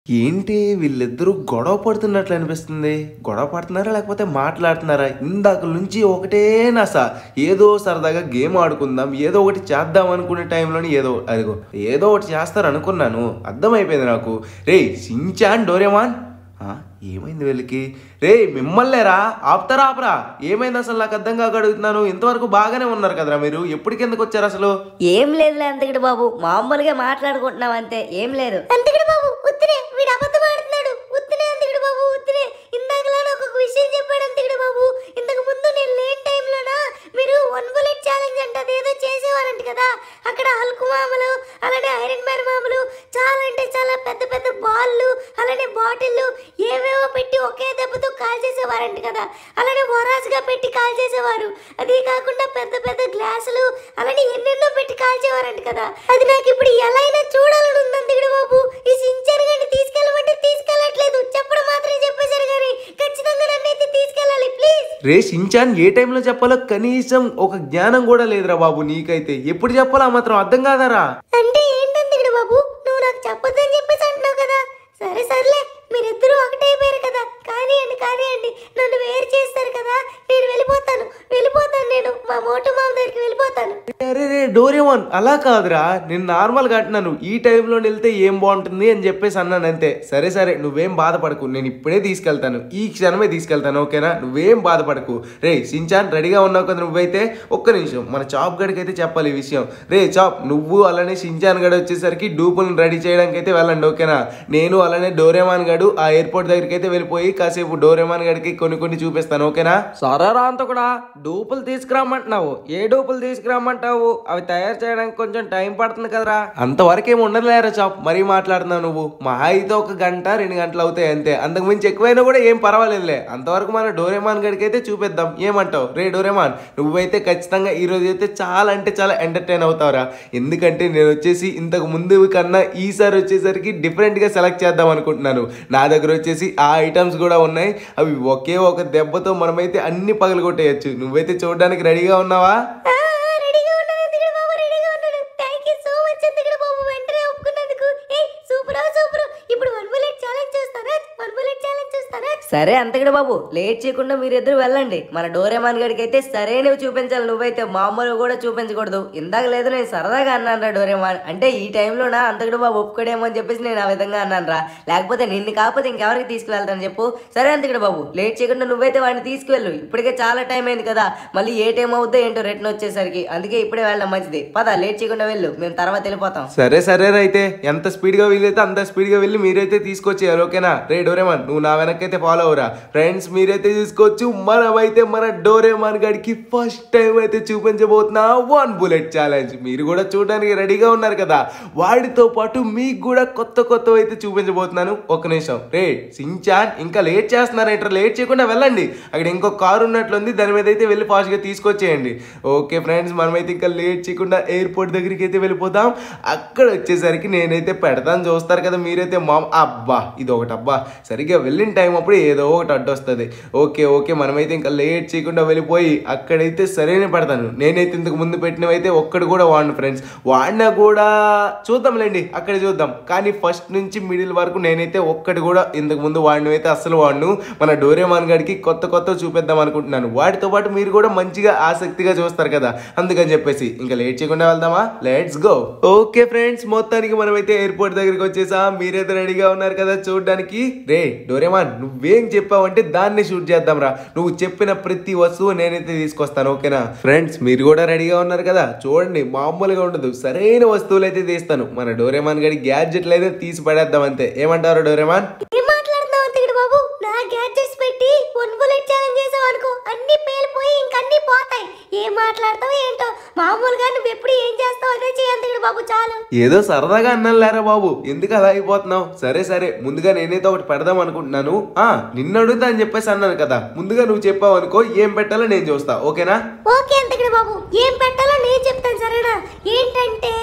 ఏంటి వీళ్ళిద్దరూ గొడవ పడుతున్నట్లు అనిపిస్తుంది గొడవ పడుతున్నారా లేకపోతే మాట్లాడుతున్నారా ఇందాక నుంచి ఒకటే నస ఏదో సరదాగా గేమ్ ఆడుకుందాం ఏదో ఒకటి చేద్దాం అనుకునే టైంలోని ఏదో అదిగో ఏదో ఒకటి చేస్తారు అనుకున్నాను అర్థమైపోయింది నాకు రే సించాన్ డోరేమాన్ ఆ, ఏమైంది వీళ్ళకి రే మిమ్మల్నేరా ఆపుతారా ఆపరా ఏమైంది అసలు నాకు అర్థం కాక అడుగుతున్నాను ఇంతవరకు బాగానే ఉన్నారు కదరా మీరు ఎప్పుడు కిందకు వచ్చారు అసలు ఏం లేదులే అంతకుడు బాబు మామూలుగా మాట్లాడుకుంటున్నాం అంతే ఏం లేదు అంతకుడు బాబు ఉత్తినే వీడు అబద్ధం ఆడుతున్నాడు ఉత్తినే అంతకుడు బాబు ఉత్తినే ఇందాకలా ఒక విషయం చెప్పాడు అంతకుడు బాబు ఇంతకు ముందు నేను లేని టైంలోనా మీరు వన్ బుల్లెట్ ఛాలెంజ్ అంట అదేదో చేసేవారంట కదా అక్కడ హల్కు మామలు అలానే ఐరన్ మ్యాన్ మామలు చాలా అంటే చాలా పెద్ద పెద్ద బాల్లు అలానే బాటిల్లు ఏవేవో పెట్టి ఒకే దెబ్బతో కాల్ చేసేవారంట కదా అలానే వరాసుగా పెట్టి కాల్ చేసేవారు అది కాకుండా పెద్ద పెద్ద గ్లాసులు అలానే ఎన్నెన్నో పెట్టి కాల్చేవారంట కదా అది నాకు ఇప్పుడు ఎలా అయినా చూడాలని ఉంది అంతకుడు బాబు ఈ సించర్ గాని తీసుకెళ్ళమంటే తీసుకెళ్ళట్లేదు చెప్పడం మాత్రమే చెప్పేశారు కానీ ఖచ్చితంగా నన్ను అయితే తీసుకెళ్ళాలి ప్లీజ్ రే షించాన్ ఏ టైంలో చెప్పాలో కనీసం ఒక జ్ఞానం కూడా లేదురా బాబు నీకైతే ఎప్పుడు చెప్పాలో ఆ మాత్రం అర్థం కాదారా అంటే ఏంటంతకుడు బాబు నువ్వు నాకు చెప్పొద్దని చెప్పేసి అంటున్నావు కదా సరే సర్లే మీరిద్దరూ ఒకటైపోయారు కదా కానివ్వండి కానివ్వండి నన్ను వేరు చేస్తారు కదా నేను వెళ్ళిపోతాను వెళ్ళిపోతాను నేను మా మోటు మామ దగ్గరికి వెళ్ళిపోతాను అరే రే డోరేమోన్ అలా కాదురా నేను నార్మల్గా అంటున్నాను ఈ టైంలో వెళ్తే ఏం బాగుంటుంది అని చెప్పేసి అన్నాను అంతే సరే సరే నువ్వేం బాధపడకు నేను ఇప్పుడే తీసుకెళ్తాను ఈ క్షణమే తీసుకెళ్తాను ఓకేనా నువ్వేం బాధపడకు రే సించాన్ రెడీగా ఉన్నావు కదా నువ్వైతే ఒక్క నిమిషం మన చాప్ గడికి అయితే చెప్పాలి ఈ విషయం రే చాప్ నువ్వు అలానే షించాన్ గడు వచ్చేసరికి డూపులను రెడీ చేయడానికి అయితే వెళ్ళండి ఓకేనా నేను అలానే డోరేమాన్ గడు ఆ ఎయిర్పోర్ట్ దగ్గరికి అయితే వెళ్ళిపోయి కాసేపు డోరేమాన్ గడికి కొన్ని కొన్ని చూపిస్తాను ఓకేనా సరేరా అంత కూడా డూపులు తీసుకురమ్మంటున్నావు ఏ డూపులు తీసుకురమ్మంటావు అవి తయారు చేయడానికి కొంచెం టైం పడుతుంది కదరా అంతవరకేం ఉండదులేరా చాప్ మరీ మాట్లాడుతున్నావు నువ్వు మా అయితే ఒక గంట రెండు గంటలు అవుతాయి అంతే అంతకు మించి ఎక్కువైనా కూడా ఏం పర్వాలేదులే అంతవరకు మన డోరేమాన్ గడికి అయితే చూపిద్దాం ఏమంటావు రే డోరేమాన్ నువ్వైతే ఖచ్చితంగా ఈ రోజు అయితే చాలా అంటే చాలా ఎంటర్టైన్ అవుతావురా ఎందుకంటే నేను వచ్చేసి ఇంతకు ముందు కన్నా ఈసారి వచ్చేసరికి డిఫరెంట్గా సెలెక్ట్ చేద్దాం అనుకుంటున్నాను నా దగ్గర వచ్చేసి ఆ ఐటమ్స్ కూడా ఉన్నాయి అవి ఒకే ఒక దెబ్బతో మనమైతే అన్ని పగలగొట్టేయచ్చు నువ్వైతే చూడడానికి రెడీగా ఉన్నావా ఆ, రెడీగా ఉన్నాను అంతకుడు బాబు రెడీగా ఉన్నాను థ్యాంక్ యూ సో మచ్ అంతకుడు బాబు వెంటనే ఒప్పుకున్నందుకు ఏ సూపర్ సూపర్ ఇప్పుడు వన్ బుల్లెట్ ఛాలెంజ్ చూస్తారా వన్ బుల్లెట్ ఛాలెంజ్ చూస్తారా సరే అంతకుడు బాబు లేట్ చేయకుండా మీరిద్దరు వెళ్ళండి మన డోరేమాన్ గడికి అయితే సరైనవి చూపించాలి నువ్వైతే మామూలు కూడా చూపించకూడదు ఇందాక లేదు నేను సరదాగా అన్నాను రా డోరేమాన్ అంటే ఈ టైంలో నా అంతకుడు బాబు ఒప్పుకోడేమో అని చెప్పేసి నేను ఆ విధంగా అన్నాను రా లేకపోతే నిన్ను కాకపోతే ఇంకెవరికి తీసుకువెళ్తాను చెప్పు సరే అంతకుడు బాబు లేట్ చేయకుండా నువ్వైతే వాడిని తీసుకువెళ్ళు ఇప్పటికే చాలా టైం అయింది కదా మళ్ళీ ఏ టైం అవుద్దో ఏంటో రిటర్న్ వచ్చేసరికి అందుకే ఇప్పుడే వెళ్ళడం మంచిది పద లేట్ చేయకుండా వెళ్ళు మేము తర్వాత వెళ్ళిపోతాం సరే సరే అయితే ఎంత స్పీడ్గా వీలైతే అంత స్పీడ్గా వెళ్ళి మీరైతే తీసుకొచ్చేయాలి ఓకేనా రే డోరేమాన్ నువ్వు నా వెనకైతే ఫాలో అవరా ఫ్రెండ్స్ మీరైతే చూసుకోవచ్చు మనమైతే మన డోరేమాన్ గడికి ఫస్ట్ టైం అయితే చూపించబోతున్నా వన్ బుల్లెట్ ఛాలెంజ్ మీరు కూడా చూడడానికి రెడీగా ఉన్నారు కదా వాడితో పాటు మీకు కూడా కొత్త కొత్త అయితే చూపించబోతున్నాను ఒక్క నిమిషం రే సించాన్ ఇంకా లేట్ చేస్తున్నారేంటారు లేట్ చేయకుండా వెళ్ళండి అక్కడ ఇంకో కారు ఉన్నట్లుంది దాని మీద అయితే వెళ్ళి ఫాస్ట్గా తీసుకొచ్చేయండి ఓకే ఫ్రెండ్స్ మనమైతే ఇంకా లేట్ చేయకుండా ఎయిర్పోర్ట్ దగ్గరికి అయితే వెళ్ళిపోతాం అక్కడ వచ్చేసరికి నేనైతే పెడతాను చూస్తారు కదా మీరైతే మా అబ్బా ఇది ఒకటి అబ్బా సరిగ్గా వెళ్ళిన టైం అప్పుడు ఏదో ఒకటి అడ్డు వస్తుంది ఓకే ఓకే మనమైతే ఇంకా లేట్ చేయకుండా వెళ్ళిపోయి అక్కడైతే సరైన పెడతాను నేనైతే ఇంతకు ముందు పెట్టినవైతే ఒక్కడు కూడా వాడిన ఫ్రెండ్స్ వాడినా కూడా చూద్దాంలేండి అక్కడ చూద్దాం కానీ ఫస్ట్ నుంచి మిడిల్ వరకు నేనైతే ఒక్కటి కూడా ఇంతకు ముందు వాడినవైతే అస్సలు వాడును మన డోరేమాన్ గడికి కొత్త కొత్త చూపిద్దాం అనుకుంటున్నాను వాటితో పాటు మీరు కూడా మంచిగా ఆసక్తిగా చూస్తారు కదా అందుకని చెప్పేసి ఇంకా లేట్ చేయకుండా వెళ్దామా లెట్స్ గో ఓకే ఫ్రెండ్స్ మొత్తానికి మనమైతే ఎయిర్పోర్ట్ దగ్గరికి వచ్చేసా మీరైతే రెడీగా ఉన్నారు కదా చూడడానికి రే డోరేమాన్ నువ్వేం చెప్పావంటే దాన్ని షూట్ చేద్దాం రా నువ్వు చెప్పిన ప్రతి వస్తువు నేనైతే తీసుకొస్తాను ఓకేనా ఫ్రెండ్స్ మీరు కూడా రెడీగా ఉన్నారు కదా చూడండి మామూలుగా ఉండదు సరైన వస్తువులు అయితే తీస్తాను మన డోరేమాన్ గడి గ్యాడ్జెట్లు అయితే తీసి పడేద్దాం అంతే ఏమంటారు డోరేమాన్ ఏం మాట్లాడుతున్నావు అంతకుడు బాబు నా గ్యాడ్జెట్స్ పెట్టి వన్ బుల్లెట్ ఛాలెంజ్ చేసావు అనుకో అన్ని పేలిపోయి ఇంకన్నీ పోతాయి ఏం మాట్లాడతావు ఏంటో మామూలుగా నువ్వు ఎప్పుడు ఏం చేస్తావు అదే చేయి అంతకుడు బాబు చాలు ఏదో సరదాగా అన్నాను లేరా బాబు ఎందుకు అలా అయిపోతున్నావు సరే సరే ముందుగా నేనైతే ఒకటి పెడదాం అనుకుంటున్నాను ఆ నిన్ను అడుగుతా అని చెప్పేసి అన్నాను కదా ముందుగా నువ్వు చెప్పావు అనుకో ఏం పెట్టాలో నేను చూస్తా ఓకేనా ఓకే అంతకుడు బాబు ఏం పెట్టాలో నేను చెప్తాను సరేనా ఏంటంటే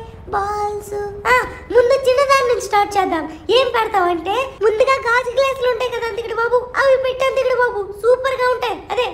బాల్స్ ఆ ముందు చిన్నదాని నుంచి స్టార్ట్ చేద్దాం ఏం పెడతావు అంటే ముందుగా గాజు గ్లాసులు ఉంటాయి కదా అంతకుడు బాబు అవి పెట్టి అంతకుడు బాబు సూపర్ గా ఉంటాయి అదే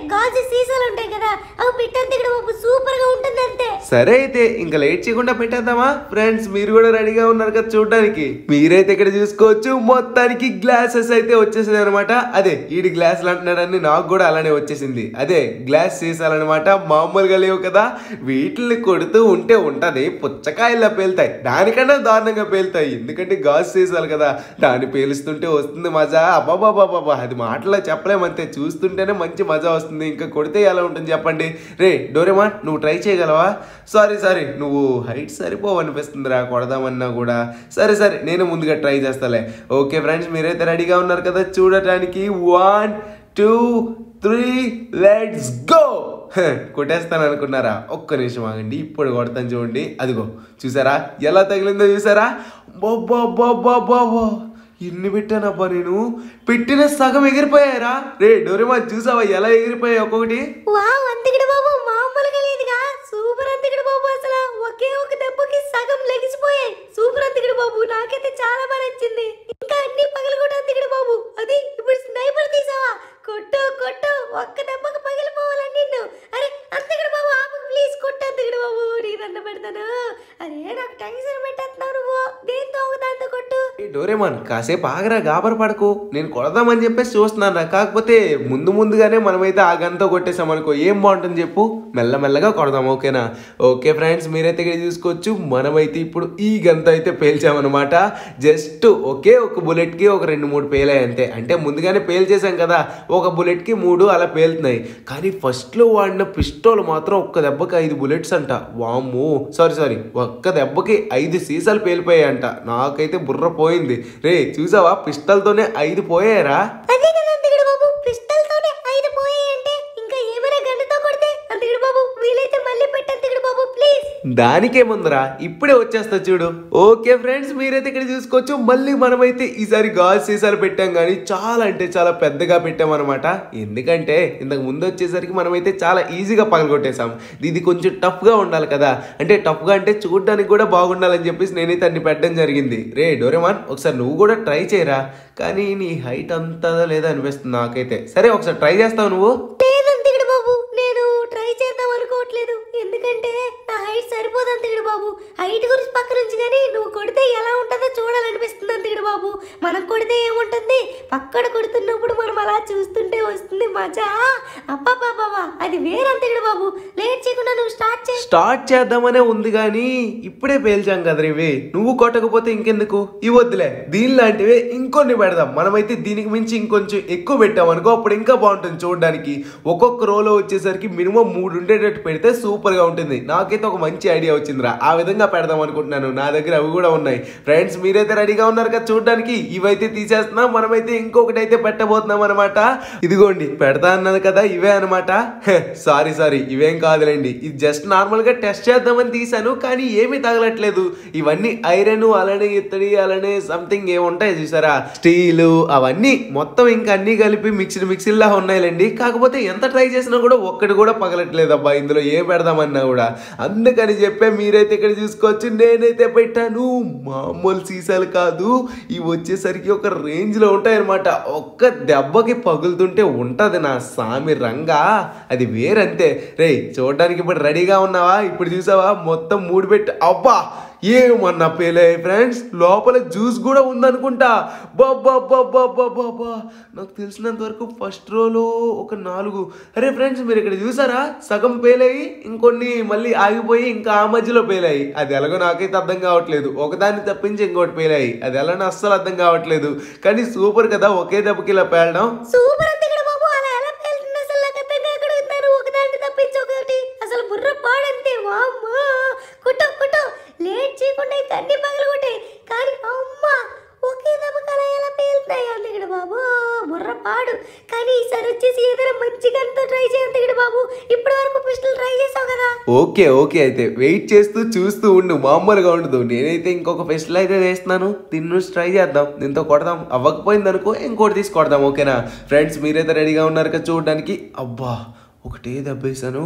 గాజు సీసాలు ఉంటాయి కదా అవి పెట్టంత ఇక్కడ బాబు సూపర్ గా ఉంటుంది అంతే సరే అయితే ఇంకా లేట్ చేయకుండా పెట్టేద్దామా ఫ్రెండ్స్ మీరు కూడా రెడీగా ఉన్నారు కదా చూడడానికి మీరైతే ఇక్కడ చూసుకోవచ్చు మొత్తానికి గ్లాసెస్ అయితే వచ్చేసింది అనమాట అదే ఈడి గ్లాసులు అంటున్నాడని నాకు కూడా అలానే వచ్చేసింది అదే గ్లాస్ సీసాలన్నమాట మామూలుగా లేవు కదా వీటిని కొడుతూ ఉంటే ఉంటది పుచ్చకాయల్లా పేలుతాయి దానికన్నా దారుణంగా పేలుతాయి ఎందుకంటే గాజు సీసాలు కదా దాన్ని పేలుస్తుంటే వస్తుంది మజా అబ్బాబాబాబా అది మాటలో చెప్పలేమంతే చూస్తుంటేనే మంచి మజా వస్తుంది ఇంకా కొడితే ఎలా ఉంటుంది చెప్పండి రే డోరేమాన్ నువ్వు ట్రై చేయగలవా సారీ సారీ నువ్వు హైట్ సరిపోవనిపిస్తుందిరా కొడదామన్నా కూడా సరే సరే నేను ముందుగా ట్రై చేస్తాలే ఓకే ఫ్రెండ్స్ మీరైతే రెడీగా ఉన్నారు కదా చూడటానికి one two three let's go కొట్టేస్తాను అనుకున్నారా ఒక్క నిమిషం ఆగండి ఇప్పుడు కొడతాను చూడండి అదిగో చూసారా ఎలా తగిలిందో చూసారా బాబా బాబా బాబా ఎన్ని పెట్టానబ్బా నేను పెట్టిన సగం ఎగిరిపోయారా రే డోరేమా చూసావా ఎలా ఎగిరిపోయాయి ఒక్కొక్కటి వావ్ అంతకిడ బాబు మామూలుగా లేదుగా సూపర్ అంతకిడ బాబు అసలు ఒకే ఒక దెబ్బకి సగం లెగిసిపోయాయి సూపర్ అంతకిడ బాబు నాకైతే చాలా బాగా నచ్చింది ఇంకా అన్ని పగలగొట్టు అంతకిడ బాబు అది ఇప్పుడు స్నైపర్ తీసావా కొట్టు కొట్టు ఒక్క దెబ్బకి పగిలిపోవాలని నిన్ను అరే అంతకిడ బాబు ఆపు ప్లీజ్ కొట్టు అంతకిడ బాబు నీ దండ పెడతాను అరే నాకు టెన్షన్ పెట్టేస్తున్నావు నువ్వు దేంతో ఒక దాంతో కొట్టు ఏ డోరేమాన్ కాసేపు ఆగరా గాబర పడకు నేను కొడదామని చెప్పేసి చూస్తున్నాను రా కాకపోతే ముందు ముందుగానే మనమైతే ఆ గంతో కొట్టేసామనుకో ఏం బాగుంటుంది చెప్పు మెల్లమెల్లగా కొడదాం ఓకేనా ఓకే ఫ్రెండ్స్ మీరైతే ఇక్కడ చూసుకోవచ్చు మనమైతే ఇప్పుడు ఈ గంత అయితే పేల్చామన్నమాట జస్ట్ ఒకే ఒక బుల్లెట్కి ఒక రెండు మూడు పేలాయి అంతే అంటే ముందుగానే పేల్చేసాం కదా ఒక బుల్లెట్కి మూడు అలా పేలుతున్నాయి కానీ ఫస్ట్లో వాడిన పిస్టోల్ మాత్రం ఒక్క దెబ్బకి ఐదు బుల్లెట్స్ అంట వామ్మో సారీ సారీ ఒక్క దెబ్బకి ఐదు సీసాలు పేలిపోయాయంట నాకైతే బుర్ర పోయింది రే చూసావా పిస్టల్తోనే ఐదు పోయారా అదే కదా అంతగిడు బాబు పిస్టల్ తోనే ఐదు పోయాయంటే ఇంకా ఏమైనా గన్నుతో కొడితే అంతగిడు బాబు వీలైతే మళ్ళీ పెట్టు అంతగిడు బాబు ప్లీజ్ దానికేముందిరా ఇప్పుడే వచ్చేస్తా చూడు ఓకే ఫ్రెండ్స్ మీరైతే ఇక్కడ చూసుకోవచ్చు మళ్ళీ మనమైతే ఈసారి గాజు సీసాలు పెట్టాం కానీ చాలా అంటే చాలా పెద్దగా పెట్టామన్నమాట ఎందుకంటే ఇంతకు ముందు వచ్చేసరికి మనమైతే చాలా ఈజీగా పగలగొట్టేసాం ఇది కొంచెం టఫ్గా ఉండాలి కదా అంటే టఫ్గా అంటే చూడడానికి కూడా బాగుండాలని చెప్పేసి నేనైతే అన్ని పెట్టడం జరిగింది రే డోరేమాన్ ఒకసారి నువ్వు కూడా ట్రై చేయరా కానీ నీ హైట్ అంతా లేదా అనిపిస్తుంది నాకైతే సరే ఒకసారి ట్రై చేస్తావు నువ్వు లేదు అంతగిడు బాబు నేను ట్రై చేద్దాం అనుకోవట్లేదు ఎందుకంటే నా హైట్ సరిపోదు అంతగిడు బాబు హైట్ గురించి పక్కన నుంచి కానీ నువ్వు కొడితే ఎలా ఉంటుందో చూడాలనిపిస్తుంది అంతగిడు బాబు మనం కొడితే ఏముంటుంది పక్కన కొడుతున్నప్పుడు మనం అలా చూస్తుంటే వస్తుంది మజా అబ్బాబాబా అది వేరంతగిడు బాబు లేట్ చేయకుండా నువ్వు స్టార్ట్ చేయి స్టార్ట్ చేద్దామనే ఉంది కానీ ఇప్పుడే పేల్చాం కదా ఇవి నువ్వు కొట్టకపోతే ఇంకెందుకు ఇవి వద్దులే దీని లాంటివే ఇంకొన్ని పెడదాం మనమైతే దీనికి మించి ఇంకొంచెం ఎక్కువ పెట్టాం అనుకో అప్పుడు ఇంకా బాగుంటుంది చూడడానికి ఒక్కొక్క రోలో వచ్చేసరికి మినిమం మూడు ఉండేటట్టు పెడితే సూపర్ గా ఉంటుంది నాకైతే ఒక మంచి ఐడియా వచ్చిందిరా ఆ విధంగా పెడదాం అనుకుంటున్నాను నా దగ్గర అవి కూడా ఉన్నాయి ఫ్రెండ్స్ మీరైతే రెడీగా ఉన్నారు కదా చూడడానికి ఇవైతే తీసేస్తున్నాం మనమైతే ఇంకొకటి అయితే పెట్టబోతున్నాం అనమాట ఇదిగోండి పెడతా అన్నది కదా ఇవే అనమాట సారీ సారీ ఇవేం కాదులేండి ఇది జస్ట్ నార్మల్ గా టెస్ట్ చేద్దామని తీసాను కానీ ఏమీ తగలట్లేదు ఇవన్నీ ఐరన్ అలానే ఇత్తడి అలానే సంథింగ్ ఏముంటాయి చూసారా స్టీలు అవన్నీ మొత్తం ఇంకా అన్ని కలిపి మిక్స్డ్ మిక్సీల్లా ఉన్నాయిలేండి కాకపోతే ఎంత ట్రై చేసినా కూడా ఒక్కటి కూడా పగలట్లేదు అబ్బా ఇందులో ఏ పెడదామన్నా కూడా అందుకని చెప్పే మీరైతే ఇక్కడ చూసుకోవచ్చు నేనైతే పెట్టాను మామూలు సీసాలు కాదు ఇవి వచ్చేసరికి ఒక రేంజ్ లో ఉంటాయన్నమాట ఒక్క దెబ్బకి పగులుతుంటే ఉంటది నా సామి రంగా అది వేరంతే రేయ్ చూడడానికి ఇప్పుడు రెడీగా ఉన్నావా ఇప్పుడు చూసావా మొత్తం మూడు పెట్టి అబ్బా ఏమన్నా పేలే ఫ్రెండ్స్ లోపల జ్యూస్ కూడా ఉందనుకుంటా బాబా బాబా బాబా నాకు తెలిసినంత వరకు ఫస్ట్ రోలో ఒక నాలుగు అరే ఫ్రెండ్స్ మీరు ఇక్కడ చూసారా సగం పేలాయి ఇంకొన్ని మళ్ళీ ఆగిపోయి ఇంకా ఆ మధ్యలో పేలాయి అది ఎలాగో నాకైతే అర్థం కావట్లేదు ఒకదాన్ని తప్పించి ఇంకోటి పేలాయి అది ఎలానో అస్సలు అర్థం కావట్లేదు కానీ సూపర్ కదా ఒకే దెబ్బకి ఇలా పేలడం సూపర్ అంతగిడు బాబు అలా ఎలా పేలుతుంది అసలు నాకు అర్థం కాకడుగుతాను ఒకదాన్ని తప్పించి ఒకటి అసలు బుర్ర పాడంతే వామ్మా కుట్టు కుట్టు లేట్ చేయకుండా అయితే అన్ని పగలగొట్టాయి కానీ అమ్మా ఒకే దెబ్బకి అలా ఎలా పేలుతాయి అంతగిడు బాబు బుర్ర పాడు కానీ ఈసారి వచ్చేసి ఏదైనా మంచి గంతో ట్రై చేయంతగిడు బాబు ఇప్పటి వరకు పిస్టల్ ట్రై చేసావు కదా ఓకే ఓకే అయితే వెయిట్ చేస్తూ చూస్తూ ఉండు మామూలుగా ఉండదు నేనైతే ఇంకొక ఫెస్టివల్ అయితే వేస్తున్నాను దీన్ని నుంచి ట్రై చేద్దాం దీంతో కొడదాం అవ్వకపోయింది అనుకో ఇంకోటి తీసి కొడదాం ఓకేనా ఫ్రెండ్స్ మీరైతే రెడీగా ఉన్నారు కదా చూడడానికి అబ్బా ఒకటే దెబ్బేశాను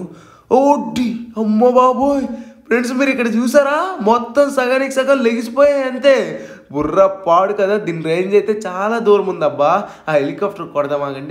ఓడి అమ్మ బాబోయ్ ఫ్రెండ్స్ మీరు ఇక్కడ చూసారా మొత్తం సగానికి సగం లెగిసిపోయాయి అంతే బుర్ర పాడు కదా దీని రేంజ్ అయితే చాలా దూరం ఉందబ్బా ఆ హెలికాప్టర్ కొడదామాగండి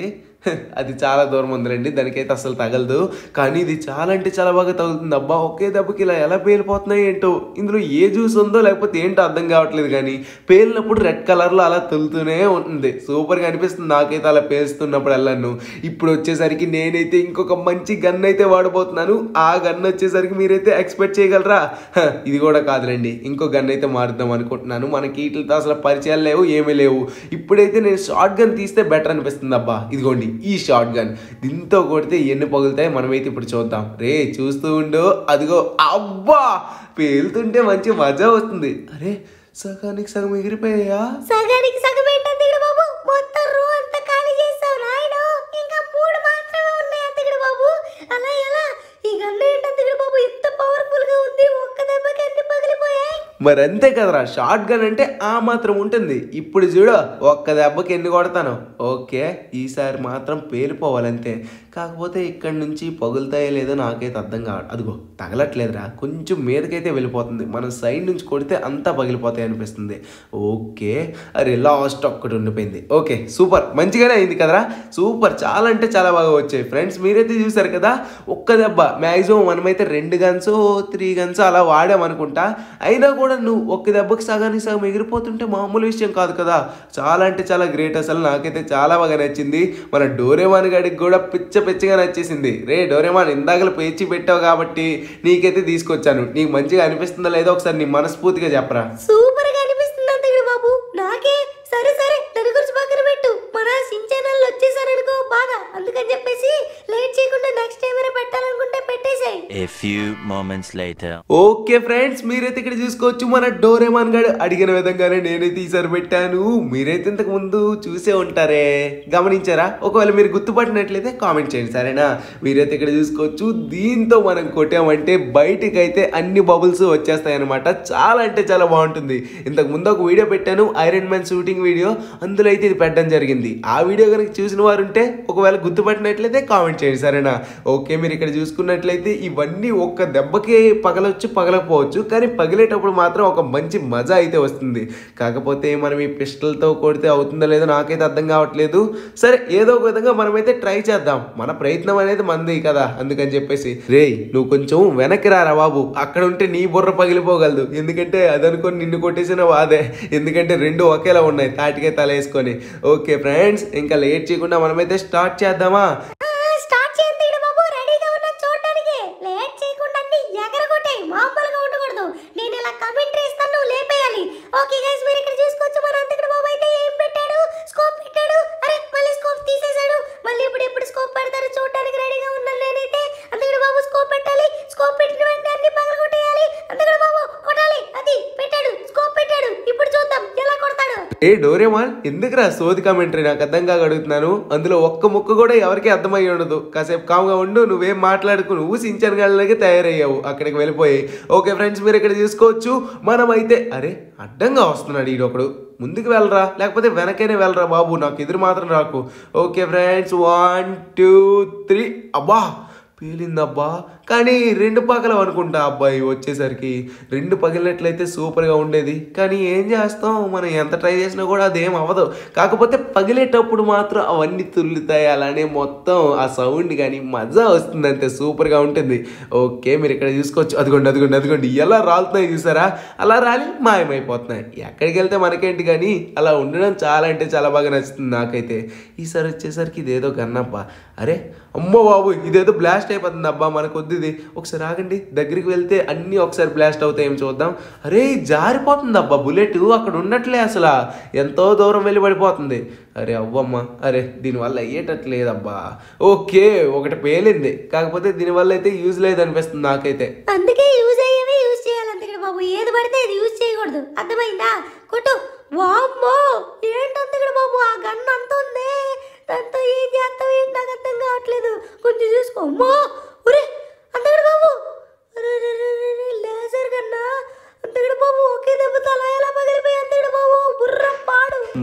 అది చాలా దూరం ఉందిలేండి దానికైతే అసలు తగలదు కానీ ఇది చాలా అంటే చాలా బాగా తగులుతుంది అబ్బా ఒకే దెబ్బకి ఇలా ఎలా పేలిపోతున్నాయి ఏంటో ఇందులో ఏ జ్యూస్ ఉందో లేకపోతే ఏంటో అర్థం కావట్లేదు కానీ పేలినప్పుడు రెడ్ కలర్లో అలా తగులుతూనే ఉంటుంది సూపర్గా అనిపిస్తుంది నాకైతే అలా పేలుస్తున్నప్పుడు వెళ్ళాను ఇప్పుడు వచ్చేసరికి నేనైతే ఇంకొక మంచి గన్ అయితే వాడబోతున్నాను ఆ గన్ వచ్చేసరికి మీరైతే ఎక్స్పెక్ట్ చేయగలరా హ, ఇది కూడా కాదులేండి ఇంకో గన్ అయితే మారుద్దాం అనుకుంటున్నాను మనకి వీటితో అసలు పరిచయాలు లేవు ఏమీ లేవు ఇప్పుడైతే నేను షార్ట్ గన్ తీస్తే బెటర్ అనిపిస్తుంది అబ్బా ఇదిగోండి ఈ షార్ట్ గన్ దీంతో కొడితే ఎన్ని పగులుతాయి మనమైతే ఇప్పుడు చూద్దాం రే చూస్తూ ఉండు అదిగో అబ్బా పేలుతుంటే మంచి మజా వస్తుంది అరే సగానికి సగం ఎగిరిపోయా సగానికి సగం ఏంటంటే బాబు మొత్తం రో అంతా ఖాళీ చేస్తావు నాయన ఇంకా మూడు మాత్రమే ఉన్నాయి అంతగడ బాబు అలా ఎలా ఈ గన్ను ఏంటంతగడ బాబు ఇంత పవర్ఫుల్ గా ఉంది ఒక్క దెబ్బకి అన్ని పగిలిపోయాయి మరి అంతే కదరా షార్ట్ గన్ అంటే ఆ మాత్రం ఉంటుంది ఇప్పుడు చూడు ఒక్క దెబ్బకి ఎన్ని కొడతాను ఓకే ఈసారి మాత్రం పేలిపోవాలంతే కాకపోతే ఇక్కడ నుంచి పగులుతాయో లేదో నాకైతే అర్థం కావట్లేదు అదిగో తగలట్లేదురా కొంచెం మీదకైతే వెళ్ళిపోతుంది మనం సైడ్ నుంచి కొడితే అంతా పగిలిపోతాయి అనిపిస్తుంది ఓకే అరే లాస్ట్ ఒక్కటి ఉండిపోయింది ఓకే సూపర్ మంచిగానే అయింది కదరా సూపర్ చాలా అంటే చాలా బాగా వచ్చాయి ఫ్రెండ్స్ మీరైతే చూసారు కదా ఒక్క దెబ్బ మ్యాక్సిమం మనమైతే రెండు గన్స్ త్రీ గన్స్ అలా వాడామనుకుంటా అయినా కూడా నువ్వు ఒక్క దెబ్బకి సగానికి సగం ఎగిరిపోతుంటే మామూలు విషయం కాదు కదా చాలా అంటే చాలా గ్రేట్ అసలు నాకైతే చాలా బాగా నచ్చింది మన డోరేమాన్ గడికి కూడా పిచ్చ పిచ్చగా నచ్చేసింది రే డోరేమాన్ ఇందాకలు పేచి పెట్టావు కాబట్టి నీకైతే తీసుకొచ్చాను నీకు మంచిగా అనిపిస్తుందా లేదో ఒకసారి నీ మనస్ఫూర్తిగా చెప్పరా సూపర్ గా అనిపిస్తుంది అంతగడ బాబు నాకే సరే సరే దాని గురించి పక్కన పెట్టు మన సించానల్ వచ్చేసారనుకో బాధ అందుకని చెప్పేసి లేట్ చేయకుండా నెక్స్ట్ టైం అయినా పెట్టాలనుకుంటే పెట్టేసాయి A few moments later. Okay friends మీరైతే ఇక్కడ చూసుకోవచ్చు మన డోరేమాన్ గారు అడిగిన విధంగానే నేనైతే ఈసారి పెట్టాను మీరైతే ఇంతకు ముందు చూసే ఉంటారే గమనించారా ఒకవేళ మీరు గుర్తుపట్టినట్లయితే కామెంట్ చేయండి సరేనా మీరైతే ఇక్కడ చూసుకోవచ్చు దీంతో మనం కొట్టామంటే బయటికి అయితే అన్ని బబుల్స్ వచ్చేస్తాయి అనమాట చాలా అంటే చాలా బాగుంటుంది ఇంతకు ముందు ఒక వీడియో పెట్టాను ఐరన్ మ్యాన్ షూటింగ్ వీడియో అందులో అయితే ఇది పెట్టడం జరిగింది ఆ వీడియో కనుక చూసిన వారు ఉంటే ఒకవేళ గుర్తుపట్టినట్లయితే కామెంట్ చేయండి సరేనా ఓకే మీరు ఇక్కడ చూసుకున్నట్లయితే ఇవన్నీ ఒక్క దెబ్బకి పగలొచ్చు పగలకపోవచ్చు కానీ పగిలేటప్పుడు మాత్రం ఒక మంచి మజా అయితే వస్తుంది కాకపోతే మనం ఈ పిస్టల్తో కొడితే అవుతుందో లేదో నాకైతే అర్థం కావట్లేదు సరే ఏదో ఒక విధంగా మనమైతే ట్రై చేద్దాం మన ప్రయత్నం అనేది మంది కదా అందుకని చెప్పేసి రేయ్ నువ్వు కొంచెం వెనక్కి రారా బాబు అక్కడ ఉంటే నీ బుర్ర పగిలిపోగలదు ఎందుకంటే అదనుకొని నిన్ను కొట్టేసిన వాదే ఎందుకంటే రెండు ఒకేలా ఉన్నాయి తాటికే తల వేసుకొని ఓకే ఫ్రెండ్స్ ఇంకా లేట్ చేయకుండా మనమైతే స్టార్ట్ చేద్దామా స్టార్ట్ చేయండి ఈడ బాబు రెడీగా ఉన్న చూడడానికి లేట్ చేయకుండా అన్ని ఎగరగొట్టాయి మామూలుగా ఉండకూడదు నేను ఇలా కమెంటరీ ఇస్తాను నువ్వు లేపేయాలి ఓకే గైస్ మీరు ఇక్కడ చూసుకోవచ్చు మన అంతకుడు బాబు అయితే ఏం పెట్టాడు స్కోప్ పెట్టాడు అరే మళ్ళీ స్కోప్ తీసేశాడు మళ్ళీ ఇప్పుడు ఎప్పుడు స్కోప్ పెడతారు చూడడానికి రెడీగా ఉన్నాను నేనైతే అంతకుడు బాబు స్కోప్ పెట్టాలి స్కోప్ పెట్టిన వెంటనే అన్ని పగల కొట్టేయాలి అంతకుడు బాబు కొట్టాలి అది పెట్టాడు స్కోప్ పెట్టాడు ఇప్పుడు చూద్దాం ఎలా కొడతాడు ఏ డోరేమాన్ ఎందుకురా సోది కామెంటరీ నాకు అర్థం కాక అడుగుతున్నాను అందులో ఒక్క ముక్క కూడా ఎవరికి అర్థమై ఉండదు కాసేపు కామ్గా ఉండు నువ్వేం మాట్లాడుకు నువ్వు సించన్ గళ్ళకి తయారయ్యావు అక్కడికి వెళ్ళిపోయి ఓకే ఫ్రెండ్స్ మీరు ఇక్కడ చూసుకోవచ్చు మనమైతే అరే అడ్డంగా వస్తున్నాడు ఈడొకడు ముందుకు వెళ్ళరా లేకపోతే వెనకైనా వెళ్ళరా బాబు నాకు ఎదురు మాత్రం రాకు okay friends one two three అబ్బా పేలిందబ్బా కానీ రెండు పగలవు అనుకుంటా అబ్బాయి వచ్చేసరికి రెండు పగిలినట్లయితే సూపర్గా ఉండేది కానీ ఏం చేస్తాం మనం ఎంత ట్రై చేసినా కూడా అదేం అవ్వదు కాకపోతే పగిలేటప్పుడు మాత్రం అవన్నీ తుల్లుతాయి అలానే మొత్తం ఆ సౌండ్ కానీ మజా వస్తుంది అంతే సూపర్గా ఉంటుంది ఓకే మీరు ఇక్కడ చూసుకోవచ్చు అదిగోండి అదిగోండి అదిగోండి ఎలా రాలుతున్నాయి చూసారా అలా రాలి మాయమైపోతున్నాయి ఎక్కడికి వెళ్తే మనకేంటి కానీ అలా ఉండడం చాలా అంటే చాలా బాగా నచ్చుతుంది నాకైతే ఈసారి వచ్చేసరికి ఇదేదో గన్నప్ప అరే అమ్మో బాబు ఇదేదో బ్లాస్ట్ అయిపోతుంది అబ్బా మనకు వద్దు ఇది ఒకసారి ఆగండి దగ్గరికి వెళ్తే అన్నీ ఒకసారి బ్లాస్ట్ అవుతాయేమో చూద్దాం అరే జారిపోతుంది అబ్బా బుల్లెట్ అక్కడ ఉన్నట్లే అసలు ఎంతో దూరం వెళ్ళి పడిపోతుంది అరే అవ్వమ్మ అరే దీనివల్ల అయ్యేటట్లేదబ్బా ఓకే ఒకటి పేలింది కాకపోతే దీనివల్ల అయితే యూజ్ లేదనిపిస్తుంది నాకైతే అందుకే యూజ్ అయ్యేవే యూజ్ చేయాలి అంతకడ బాబు ఏది పడితే అది యూజ్ చేయకూడదు అర్థమైందా కొట్టు వామ్మో ఏంటంతకడ బాబు ఆ గన్ అంత ఉంది దాంతో ఏం చేస్తావు ఏంటి నాకు అర్థం కావట్లేదు కొంచెం చూసుకో అమ్మో ఒరే అంతకడ బాబు అరే, అరే, అరే, అరే, అరే, లేజర్ కన్నా అంతకడ బాబు ఒకే దెబ్బతో అలా ఎలా పగిలిపోయి అంతకడ బాబు బుర్రం పాడు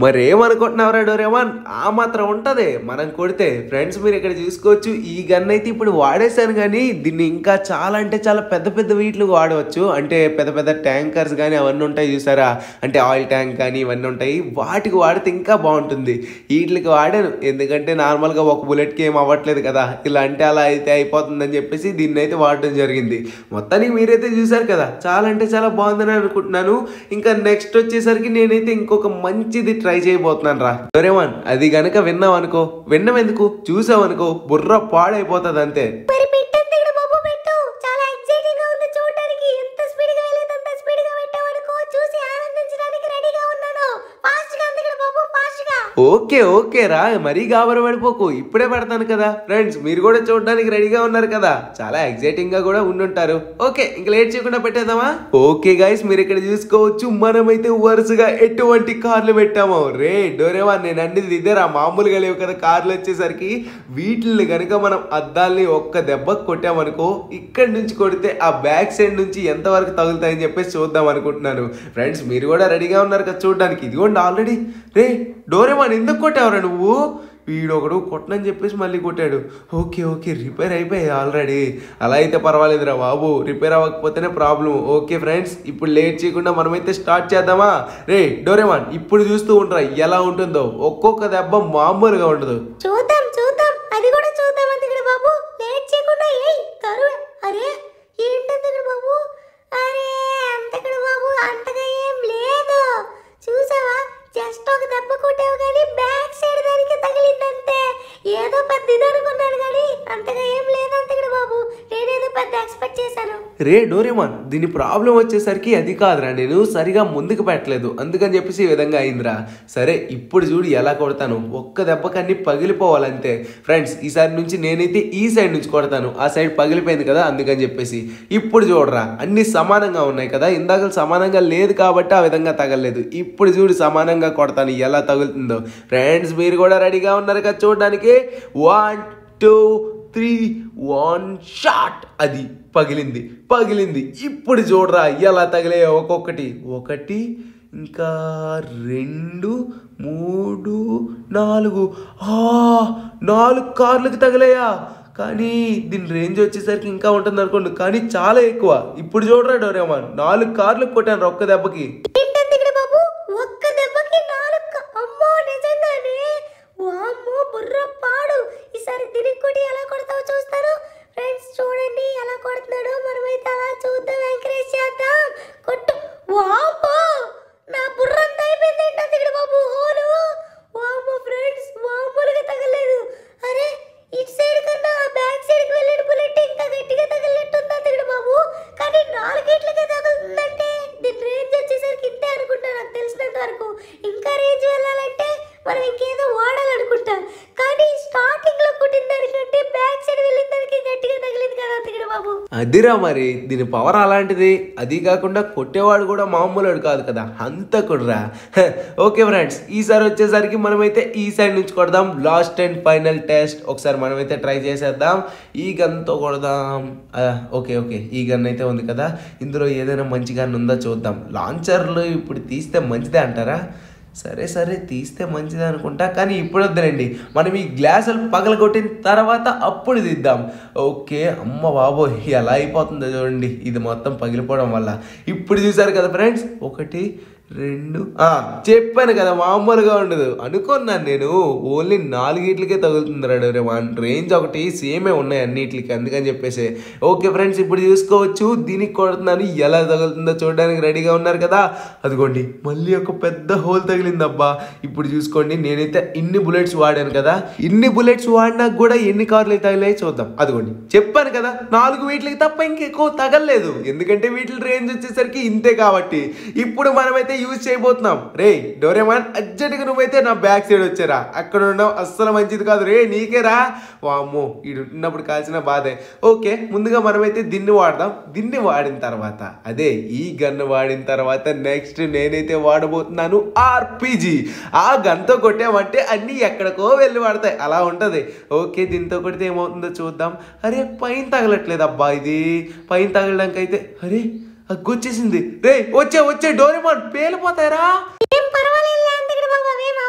మరేమనుకుంటున్నావురా డోరేమాన్ ఆ మాత్రం ఉంటది మనం కొడితే ఫ్రెండ్స్ మీరు ఇక్కడ చూసుకోవచ్చు ఈ గన్ అయితే ఇప్పుడు వాడేశాను కానీ దీన్ని ఇంకా చాలా అంటే చాలా పెద్ద పెద్ద వీటికి వాడవచ్చు అంటే పెద్ద పెద్ద ట్యాంకర్స్ కానీ అవన్నీ ఉంటాయి చూసారా అంటే ఆయిల్ ట్యాంక్ కానీ ఇవన్నీ ఉంటాయి వాటికి వాడితే ఇంకా బాగుంటుంది వీటికి వాడాను ఎందుకంటే నార్మల్గా ఒక బుల్లెట్కి ఏం అవ్వట్లేదు కదా ఇలా అంటే అలా అయితే అయిపోతుందని చెప్పేసి దీన్ని అయితే వాడడం జరిగింది మొత్తానికి మీరైతే చూసారు కదా చాలా అంటే చాలా బాగుందని అనుకుంటున్నాను ఇంకా నెక్స్ట్ వచ్చేసరికి నేనైతే ఇంకొక మంచిది ట్రై చేయబోతున్నాను రా డోరేమాన్ అది గనక విన్నావు అనుకో విన్నాం ఎందుకు చూసావు అనుకో బుర్ర పాడైపోతుంది అంతే మరి పెట్టండి ఇక్కడ బాబు పెట్టు చాలా ఎక్సైటింగ్ గా ఉంది చూడడానికి ఎంత స్పీడ్ గా వెళ్ళేది అంత స్పీడ్ గా పెట్టావనుకో చూసి ఆనందించడానికి రెడీగా ఉన్నాను ఫాస్ట్ గా ఉంది ఇక్కడ బాబు ఫాస్ట్ గా ఓకే ఓకే రా మరీ గాబర పడిపోకు ఇప్పుడే పెడతాను కదా ఫ్రెండ్స్ మీరు కూడా చూడడానికి రెడీగా ఉన్నారు కదా చాలా ఎక్సైటింగ్ గా కూడా ఉండుంటారు ఓకే ఇంక లేట్ చేయకుండా పెట్టేద్దామా ఓకే గైస్ మీరు ఇక్కడ చూసుకోవచ్చు మనమైతే వరుసగా ఎటువంటి కార్లు పెట్టాము రే డోరేవా నేను అన్నిది ఇదేరా మామూలుగా లేవు కదా కార్లు వచ్చేసరికి వీటిని కనుక మనం అద్దాల్ని ఒక్క దెబ్బ కొట్టామనుకో ఇక్కడి నుంచి కొడితే ఆ బ్యాక్ సైడ్ నుంచి ఎంతవరకు తగులుతాయని చెప్పేసి చూద్దాం అనుకుంటున్నాను ఫ్రెండ్స్ మీరు కూడా రెడీగా ఉన్నారు కదా చూడడానికి ఇదిగోండి ఆల్రెడీ రే డోరేమాన్ ఎందుకు కొట్టావురా నువ్వు వీడొకడు కొట్టనని చెప్పేసి మళ్ళీ కొట్టాడు ఓకే ఓకే రిపేర్ అయిపోయాయి ఆల్రెడీ అలా అయితే పర్వాలేదురా బాబు రిపేర్ అవ్వకపోతేనే ప్రాబ్లం ఓకే ఫ్రెండ్స్ ఇప్పుడు లేట్ చేయకుండా మనమైతే స్టార్ట్ చేద్దామా రే డోరేమాన్ ఇప్పుడు చూస్తూ ఉండరా ఎలా ఉంటుందో ఒక్కొక్క దెబ్బ మామూలుగా ఉండదు చూద్దాం చూద్దాం అది కూడా చూద్దాం అంత ఇక్కడ బాబు లేట్ చేయకుండా ఏయ్ కరువు అరే ఏంటంత ఇక్కడ బాబు అరే అంత ఇక్కడ బాబు అంతగా ఏం లేదు చూసావా జస్ట్ ఒక దెబ్బ కొట్టావు కానీ బ్యాక్ సైడ్ దానికి తగిలిందంతే ఏదో పెద్ద ఇది అనుకున్నాను కానీ అంతగా ఏం లేదు అంత ఇక్కడ బాబు నేనేదో పెద్ద ఎక్స్పెక్ట్ చేశాను రే డోరేమాన్ దీని ప్రాబ్లం వచ్చేసరికి అది కాదురా నేను సరిగా ముందుకు పెట్టలేదు అందుకని చెప్పేసి ఈ విధంగా అయిందిరా సరే ఇప్పుడు చూడు ఎలా కొడతాను ఒక్క దెబ్బకన్నీ పగిలిపోవాలంతే ఫ్రెండ్స్ ఈసారి నుంచి నేనైతే ఈ సైడ్ నుంచి కొడతాను ఆ సైడ్ పగిలిపోయింది కదా అందుకని చెప్పేసి ఇప్పుడు చూడరా అన్ని సమానంగా ఉన్నాయి కదా ఇందాక సమానంగా లేదు కాబట్టి ఆ విధంగా తగలలేదు ఇప్పుడు చూడు సమానంగా కొడతాను ఎలా తగులుతుందో ఫ్రెండ్స్ మీరు కూడా రెడీగా ఉన్నారు కదా చూడడానికి one two three one shot అది పగిలింది పగిలింది ఇప్పుడు చూడరా ఎలా తగిలే ఒక్కొక్కటి ఒకటి ఇంకా రెండు మూడు నాలుగు ఆ నాలుగు కార్లకు తగిలాయా కానీ దీని రేంజ్ వచ్చేసరికి ఇంకా ఉంటుంది అనుకోండి కానీ చాలా ఎక్కువ ఇప్పుడు చూడరా డోరేమాన్ నాలుగు కార్లకు కొట్టాను ఒక్క దెబ్బకి ఏంటంత ఇక్కడ బాబు ఒక్క దెబ్బకి నాలుగు క- అమ్మో నిజంగానే వామ్మో బుర్ర పాడు ఈసారి తిరిగి కొట్టి ఎలా కొడతావో చూస్తాను ఫ్రెండ్స్ చూడండి ఎలా కొడుతున్నాడో మనమైతే అలా చూద్దాం ఎంకరేజ్ చేద్దాం కొట్టు వామ్మో నా బుర్ర అంతా అయిపోయింది ఏంటంత ఇక్కడ బాబు హోలు వామ్మో ఫ్రెండ్స్ మామూలుగా తగలేదు అరే ఇటు సైడ్ కన్నా బ్యాక్ సైడ్ కి వెళ్ళిన బుల్లెట్ ఇంకా గట్టిగా తగిలినట్టుంది అంత ఇక్కడ బాబు కానీ నాలుగేట్లకే తగులుతుందంటే దీని రేంజ్ వచ్చేసరికి ఇంతే అనుకుంటా నాకు తెలిసినంత వరకు ఇంకా రేంజ్ వెళ్ళాలంటే మనం ఇంకేదో వాడాలనుకుంటా కానీ స్టార్టింగ్ లో కొట్టిన దానికంటే బ్యాక్ సైడ్ వెళ్ళిన దానికి గట్టిగా తగిలింది కదా అంతగడ బాబు అదిరా మరి దీని పవర్ అలాంటిది అది కాకుండా కొట్టేవాడు కూడా మామూలుడు కాదు కదా హంతకుడురా హ, ఓకే ఫ్రెండ్స్ ఈసారి వచ్చేసరికి మనమైతే ఈ సైడ్ నుంచి కొడదాం లాస్ట్ అండ్ ఫైనల్ టెస్ట్ ఒకసారి మనమైతే ట్రై చేసేద్దాం ఈ గన్తో కొడదాం ఆ, ఓకే ఓకే ఈ గన్ అయితే ఉంది కదా ఇందులో ఏదైనా మంచి గన్ ఉందో చూద్దాం లాంచర్లు ఇప్పుడు తీస్తే మంచిదే అంటారా సరే సరే తీస్తే మంచిది అనుకుంటా కానీ ఇప్పుడు వద్దురండి మనం ఈ గ్లాసులు పగలగొట్టిన తర్వాత అప్పుడు తీద్దాం ఓకే అమ్మ బాబోయ్ ఎలా అయిపోతుందో చూడండి ఇది మొత్తం పగిలిపోవడం వల్ల ఇప్పుడు చూసారు కదా ఫ్రెండ్స్ ఒకటి రెండు ఆ, చెప్పాను కదా మామూలుగా ఉండదు అనుకున్నాను నేను ఓన్లీ నాలుగిట్లకే తగులుతుంది రెడోరేమాన్ రేంజ్ ఒకటి సేమే ఉన్నాయి అన్నిటికి అందుకని చెప్పేసి ఓకే ఫ్రెండ్స్ ఇప్పుడు చూసుకోవచ్చు దీనికి కొడుతున్నాను ఎలా తగులుతుందో చూడడానికి రెడీగా ఉన్నారు కదా అదిగోండి మళ్ళీ ఒక పెద్ద హోల్ తగిలింది అబ్బా ఇప్పుడు చూసుకోండి నేనైతే ఇన్ని బుల్లెట్స్ వాడాను కదా ఇన్ని బుల్లెట్స్ వాడినా కూడా ఎన్ని కార్లు తగిలాయి చూద్దాం అదిగోండి చెప్పాను కదా నాలుగు వీటికి తప్ప ఇంకెక్కువ తగలలేదు ఎందుకంటే వీటి రేంజ్ వచ్చేసరికి ఇంతే కాబట్టి ఇప్పుడు మనమైతే యూజ్ చేయబోతున్నాం రే డోరేమాన్ అర్జెంట్గా నువ్వైతే నా బ్యాక్ సైడ్ వచ్చారా అక్కడ ఉండడం అస్సలు మంచిది కాదు రే నీకే రా వామ్మో ఈడు ఉన్నప్పుడు కాల్చిన బాధే ఓకే ముందుగా మనమైతే దీన్ని వాడదాం దీన్ని వాడిన తర్వాత అదే ఈ గన్ వాడిన తర్వాత నెక్స్ట్ నేనైతే వాడబోతున్నాను ఆర్పిజి ఆ గన్తో కొట్టామంటే అన్నీ ఎక్కడికో వెళ్ళి వాడతాయి అలా ఉంటది ఓకే దీంతో కొడితే ఏమవుతుందో చూద్దాం అరే పైన తగలట్లేదు అబ్బా ఇది పైన తగలడానికి అయితే అరే అగ్గొచ్చేసింది రే వచ్చే వచ్చే డోరేమాన్ పేలిపోతారా ఏం పర్వాలేదు అంతగడ బాబు ఏం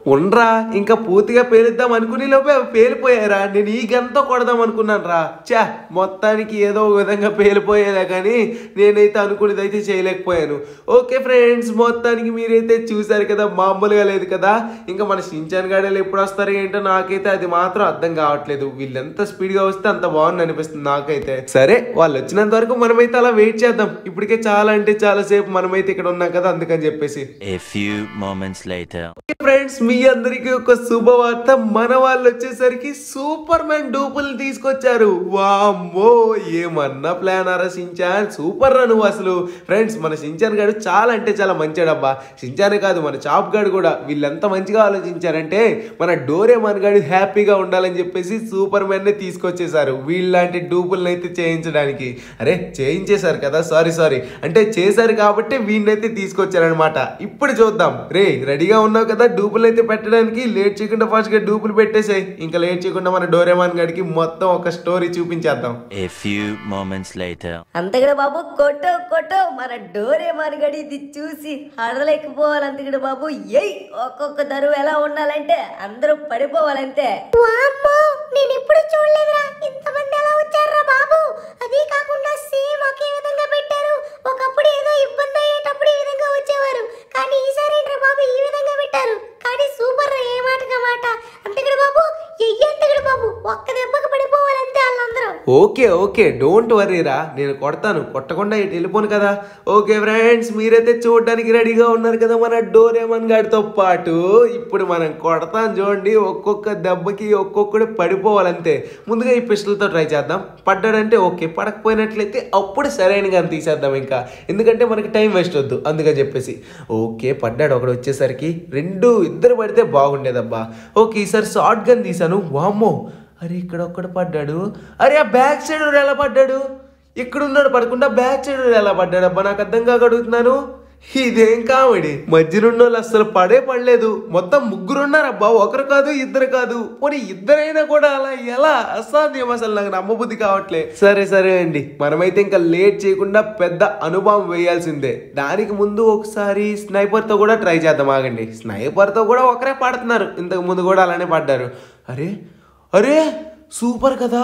ఉండ్రా ఇంకా పూర్తిగా పేలుద్దాం అనుకుని లోపే అవి పేలిపోయారా నేను ఈ గంతో కొడదాం అనుకున్నాను రా చా మొత్తానికి ఏదో ఒక విధంగా పేలిపోయేలా కానీ నేనైతే అనుకునేది అయితే చేయలేకపోయాను ఓకే ఫ్రెండ్స్ మొత్తానికి మీరైతే చూసారు కదా మామూలుగా లేదు కదా ఇంకా మన షించాన్ గాడీలు ఎప్పుడు వస్తారు ఏంటో నాకైతే అది మాత్రం అర్థం కావట్లేదు వీళ్ళు ఎంత స్పీడ్ గా వస్తే అంత బాగుంది అనిపిస్తుంది నాకైతే సరే వాళ్ళు వచ్చినంత వరకు మనమైతే అలా వెయిట్ చేద్దాం ఇప్పటికే చాలా అంటే చాలా సేపు మనమైతే ఇక్కడ ఉన్నాం కదా అందుకని చెప్పేసి A few moments later. Friends మీ అందరికీ ఒక శుభవార్త మన వాళ్ళు వచ్చేసరికి సూపర్ మ్యాన్ డూపులు తీసుకొచ్చారు వామ్మో ఏమన్నా ప్లాన్ ఆరా సించాన్ సూపర్ రా నువ్వు అసలు ఫ్రెండ్స్ మన సించాన్ గాడు చాలా అంటే చాలా మంచాడబ్బా సించానే కాదు మన చాప్ గాడు కూడా వీళ్ళెంత మంచిగా ఆలోచించారంటే మన డోరేమాన్ గాడు హ్యాపీగా ఉండాలని చెప్పేసి సూపర్ మ్యాన్ నే తీసుకొచ్చేసారు వీళ్ళలాంటి డూపులను అయితే చేయించడానికి అరే చేయించేశారు కదా సారీ సారీ అంటే చేశారు కాబట్టి వీడినైతే తీసుకొచ్చారనమాట ఇప్పుడు చూద్దాం రే రెడీగా ఉన్నావు కదా డూపులు అయితే పెట్టడానికి లేట్ చేయకుండా ఫాస్ట్ గా డూపులు పెట్టేసాయి ఇంకా లేట్ చేయకుండా మన డోరేమాన్ గడికి మొత్తం ఒక స్టోరీ చూపించేద్దాం A few moments later. అంతగడ బాబు కొట్టు కొట్టు మన డోరే మనుగడి ఇది చూసి హడలేకపోవాలి అంతగడ బాబు ఎయ్ ఒక్కొక్క దరువు ఎలా ఉండాలంటే అందరూ పడిపోవాలంతే వామ్మో నేను ఎప్పుడు చూడలేదురా ఇంతమంది ఎలా వచ్చారా బాబు అది కాకుండా సేమ్ ఒకే విధంగా పెట్టారు ఒకప్పుడు ఏదో ఇబ్బంది అయ్యేటప్పుడు ఈ విధంగా వచ్చేవారు కానీ ఈసారి ఏంట్రా బాబు ఈ విధంగా పెట్టారు కానీ సూపర్ రా ఏ మాటగా మాట అంతగడు బాబు ఎయ్యి అంతగడు బాబు ఒక్క దెబ్బకి పడిపోవాలంతే వాళ్ళందరూ ఓకే ఓకే డోంట్ వరీరా నేను కొడతాను కొట్టకుండా ఇటు వెళ్ళిపోను కదా ఓకే ఫ్రెండ్స్ మీరైతే చూడడానికి రెడీగా ఉన్నారు కదా మన డోరేమన్ గారితో పాటు ఇప్పుడు మనం కొడతాం చూడండి ఒక్కొక్క దెబ్బకి ఒక్కొక్కడు పడిపోవాలంతే ముందుగా ఈ పిస్టల్తో ట్రై చేద్దాం పడ్డాడంటే ఓకే పడకపోయినట్లయితే అప్పుడు సరైన గాని తీసేద్దాం ఇంకా ఎందుకంటే మనకి టైం వేస్ట్ వద్దు అందుకని చెప్పేసి ఓకే పడ్డాడు ఒకడు వచ్చేసరికి రెండు ఇద్దరు పడితే బాగుండేదబ్బా ఓకే ఈసారి షార్ట్ గన్ తీసాను వామ్మో అరే ఇక్కడ ఒక్కడు పడ్డాడు అరే ఆ బ్యాక్ సైడ్ వాడు ఎలా పడ్డాడు ఇక్కడ ఉన్నాడు పడకుండా బ్యాక్ సైడ్ వాడు ఎలా పడ్డాడు అబ్బా నాకు అర్థం కాక అడుగుతున్నాను ఇదేం కామెడీ మధ్యనున్న వాళ్ళు అసలు పడే పడలేదు మొత్తం ముగ్గురు ఉన్నారబ్బా ఒకరు కాదు ఇద్దరు కాదు పోనీ ఇద్దరైనా కూడా అలా ఎలా అసాధ్యం అసలు నాకు నమ్మబుద్ధి కావట్లే సరే సరే అండి మనమైతే ఇంకా లేట్ చేయకుండా పెద్ద అనుభవం వేయాల్సిందే దానికి ముందు ఒకసారి స్నైపర్ తో కూడా ట్రై చేద్దాం ఆగండి స్నైపర్ తో కూడా ఒకరే పడుతున్నారు ఇంతకు ముందు కూడా అలానే పడ్డారు అరే అరే సూపర్ కదా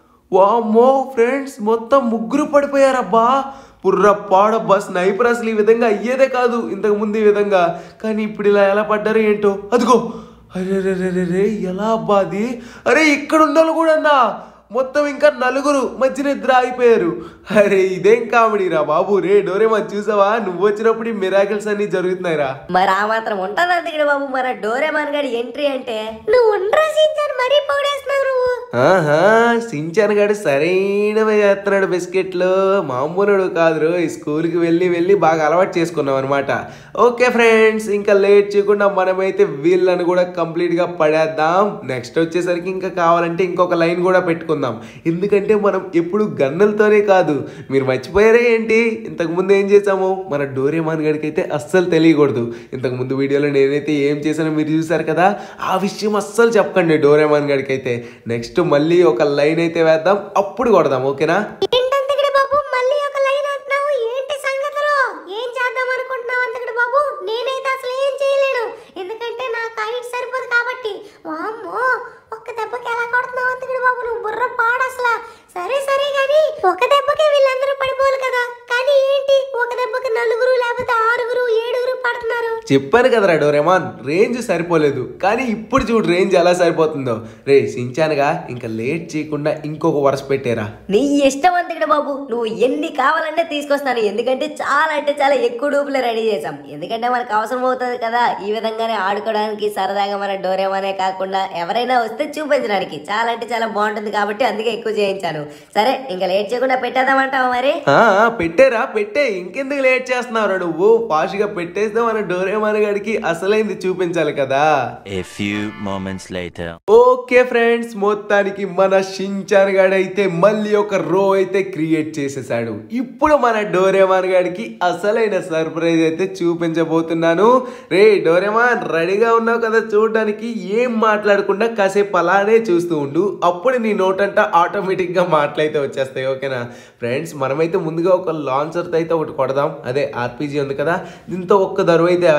వామ్మో ఫ్రెండ్స్ మొత్తం ముగ్గురు పడిపోయారబ్బా పుర్ర పాడబ్బా స్నైపర్ అసలు ఈ విధంగా అయ్యేదే కాదు ఇంతకు ముందు ఈ విధంగా కానీ ఇప్పుడు ఇలా ఎలా పడ్డారో ఏంటో అదిగో అరే రే రే రే రే ఎలా అబ్బా అది అరే ఇక్కడ ఉండాలి కూడా అన్నా మొత్తం ఇంకా నలుగురు మధ్యన ఇద్దరు ఆగిపోయారు అరే ఇదేం కామెడీ రా బాబు రే డోరేమన్ చూసావా నువ్వు వచ్చినప్పుడు ఈ మిరాకిల్స్ అన్ని జరుగుతున్నాయి రా మరి ఆ మాత్రం ఉంటుంది అంతగడ బాబు మన డోరే మనుగడి ఎంట్రీ అంటే నువ్వు ఉండరా సీజన్ మరీ పొగడేస్తున్నావు నువ్వు ఆహా సించాన్ గాడు సరైనవి చేస్తున్నాడు బిస్కెట్లు మామూలుడు కాదు ఈ స్కూల్కి వెళ్ళి వెళ్ళి బాగా అలవాటు చేసుకున్నాం అనమాట ఓకే ఫ్రెండ్స్ ఇంకా లేట్ చేయకుండా మనమైతే వీళ్ళని కూడా కంప్లీట్గా పడేద్దాం నెక్స్ట్ వచ్చేసరికి ఇంకా కావాలంటే ఇంకొక లైన్ కూడా పెట్టుకుందాం ఎందుకంటే మనం ఎప్పుడు గన్నులతోనే కాదు మీరు మర్చిపోయారే ఏంటి ఇంతకు ముందు ఏం చేసాము మన డోరేమాన్ గడికి అయితే అస్సలు తెలియకూడదు ఇంతకు ముందు వీడియోలో నేనైతే ఏం చేశానో మీరు చూసారు కదా ఆ విషయం అస్సలు చెప్పకండి డోరేమాన్ గడికి అయితే నెక్స్ట్ మళ్ళీ ఒక లైన్ అయితే వేద్దాం అప్పుడు కొడదాం ఓకేనా ఏంటంతగడ బాబు మళ్ళీ ఒక లైన్ అంటున్నావు ఏంటి సంగతులు ఏం చేద్దాం అనుకుంటున్నావు అంతగడ బాబు నేనైతే అసలు ఏం చేయలేను ఎందుకంటే నాకు హైట్ సరిపోదు కాబట్టి వామ్మో ఒక్క దెబ్బకి ఎలా కొడుతున్నావు అంతగడ బాబు నువ్వు బుర్ర పాడు అసలు సరే సరే కానీ ఒక దెబ్బకే వీళ్ళందరూ పడిపోవాలి కదా కానీ ఏంటి ఒక దెబ్బకి నలుగురు లేకపోతే ఆరుగురు ఏడుగురు పడుతున్నారు చెప్పాను కదరా డోరేమాన్ రేంజ్ సరిపోలేదు కానీ ఇప్పుడు చూడు రేంజ్ ఎలా సరిపోతుందో రే సించానుగా ఇంకా లేట్ చేయకుండా ఇంకొక వరుస పెట్టారా నీ ఇష్టం అంతగడ బాబు నువ్వు ఎన్ని కావాలంటే తీసుకొస్తాను ఎందుకంటే చాలా అంటే చాలా ఎక్కువ డూపులు రెడీ చేసాం ఎందుకంటే మనకు అవసరం అవుతుంది కదా ఈ విధంగానే ఆడుకోవడానికి సరదాగా మన డోరేమానే కాకుండా ఎవరైనా వస్తే చూపించడానికి చాలా అంటే చాలా బాగుంటుంది కాబట్టి అందుకే ఎక్కువ చేయించాను సరే ఇంకా లేట్ చేయకుండా పెట్టేద్దామంటావా మరి ఆ, ఆ, పెట్టేరా పెట్టే ఇంకెందుకు లేట్ చేస్తున్నావు నువ్వు ఫాస్ట్గా పెట్టేస్తే మన డోరేమాన్ గడికి అసలైంది చూపించాలి కదా A few moments later. Okay friends మొత్తానికి మన షించాన్ గాడు అయితే మళ్ళీ ఒక రో అయితే క్రియేట్ చేసేసాడు ఇప్పుడు మన డోరేమాన్ గాడికి అసలైన సర్ప్రైజ్ అయితే చూపించబోతున్నాను రే డోరేమాన్ రెడీగా ఉన్నావు కదా చూడడానికి ఏం మాట్లాడకుండా కాసేపు అలానే చూస్తూ ఉండు అప్పుడు నీ నోటంట ఆటోమేటిక్గా మాటలైతే వచ్చేస్తాయి ఓకేనా ఫ్రెండ్స్ మనమైతే ముందుగా ఒక లాంచర్తో అయితే ఒకటి కొడదాం అదే ఆర్పీజీ ఉంది కదా దీంతో ఒక్క దరువు అయితే